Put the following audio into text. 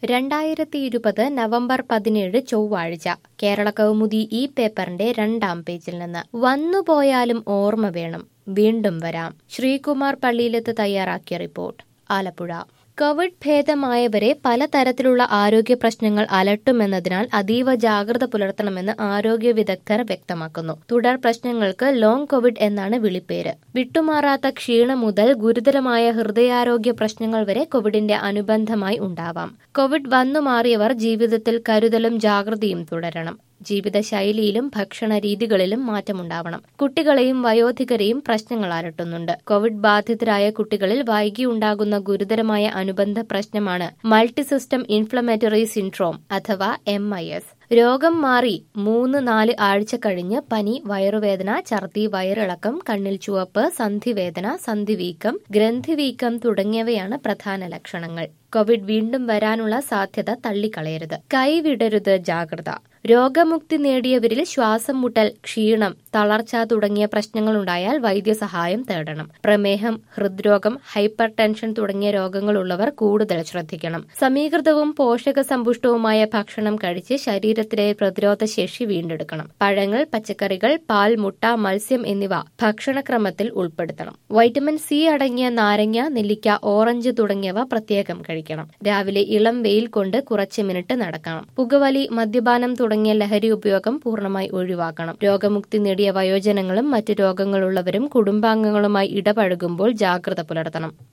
രണ്ടായിരത്തി ഇരുപത് നവംബർ പതിനേഴ് ചൊവ്വാഴ്ച കേരള കൗമുദി ഈ പേപ്പറിന്റെ രണ്ടാം പേജിൽ നിന്ന് വന്നുപോയാലും ഓർമ്മ വേണം വീണ്ടും വരാം ശ്രീകുമാർ പള്ളിയിലെത്ത് തയ്യാറാക്കിയ റിപ്പോർട്ട് ആലപ്പുഴ കോവിഡ് ഭേദമായവരെ പലതരത്തിലുള്ള ആരോഗ്യ പ്രശ്നങ്ങൾ അലട്ടുമെന്നതിനാൽ അതീവ ജാഗ്രത പുലർത്തണമെന്ന് ആരോഗ്യ വിദഗ്ധർ വ്യക്തമാക്കുന്നു തുടർ പ്രശ്നങ്ങൾക്ക് ലോങ് കോവിഡ് എന്നാണ് വിളിപ്പേര് വിട്ടുമാറാത്ത ക്ഷീണം മുതൽ ഗുരുതരമായ ഹൃദയാരോഗ്യ പ്രശ്നങ്ങൾ വരെ കോവിഡിന്റെ അനുബന്ധമായി ഉണ്ടാവാം കോവിഡ് വന്നു മാറിയവർ ജീവിതത്തിൽ കരുതലും ജാഗ്രതയും തുടരണം ജീവിതശൈലിയിലും ഭക്ഷണ രീതികളിലും മാറ്റമുണ്ടാവണം കുട്ടികളെയും വയോധികരെയും പ്രശ്നങ്ങൾ അലട്ടുന്നുണ്ട് കോവിഡ് ബാധിതരായ കുട്ടികളിൽ വൈകി ഉണ്ടാകുന്ന ഗുരുതരമായ അനുബന്ധ പ്രശ്നമാണ് മൾട്ടി സിസ്റ്റം ഇൻഫ്ലമേറ്ററി സിൻഡ്രോം അഥവാ എം രോഗം മാറി മൂന്ന് നാല് ആഴ്ച കഴിഞ്ഞ് പനി വയറുവേദന ഛർദി വയറിളക്കം കണ്ണിൽ ചുവപ്പ് സന്ധിവേദന സന്ധിവീക്കം ഗ്രന്ഥിവീക്കം തുടങ്ങിയവയാണ് പ്രധാന ലക്ഷണങ്ങൾ കോവിഡ് വീണ്ടും വരാനുള്ള സാധ്യത തള്ളിക്കളയരുത് കൈവിടരുത് ജാഗ്രത രോഗമുക്തി നേടിയവരിൽ ശ്വാസം മുട്ടൽ ക്ഷീണം തളർച്ച തുടങ്ങിയ പ്രശ്നങ്ങളുണ്ടായാൽ വൈദ്യസഹായം തേടണം പ്രമേഹം ഹൃദ്രോഗം ഹൈപ്പർ ടെൻഷൻ തുടങ്ങിയ രോഗങ്ങളുള്ളവർ കൂടുതൽ ശ്രദ്ധിക്കണം സമീകൃതവും പോഷക സമ്പുഷ്ടവുമായ ഭക്ഷണം കഴിച്ച് ശരീരത്തിലെ പ്രതിരോധ ശേഷി വീണ്ടെടുക്കണം പഴങ്ങൾ പച്ചക്കറികൾ പാൽ മുട്ട മത്സ്യം എന്നിവ ഭക്ഷണക്രമത്തിൽ ഉൾപ്പെടുത്തണം വൈറ്റമിൻ സി അടങ്ങിയ നാരങ്ങ നെല്ലിക്ക ഓറഞ്ച് തുടങ്ങിയവ പ്രത്യേകം കഴിക്കണം രാവിലെ ഇളം വെയിൽ കൊണ്ട് കുറച്ച് മിനിറ്റ് നടക്കണം പുകവലി മദ്യപാനം തുടങ്ങിയ ലഹരി ഉപയോഗം പൂർണ്ണമായി ഒഴിവാക്കണം രോഗമുക്തി നേടിയ വയോജനങ്ങളും മറ്റ് രോഗങ്ങളുള്ളവരും കുടുംബാംഗങ്ങളുമായി ഇടപഴകുമ്പോൾ ജാഗ്രത പുലർത്തണം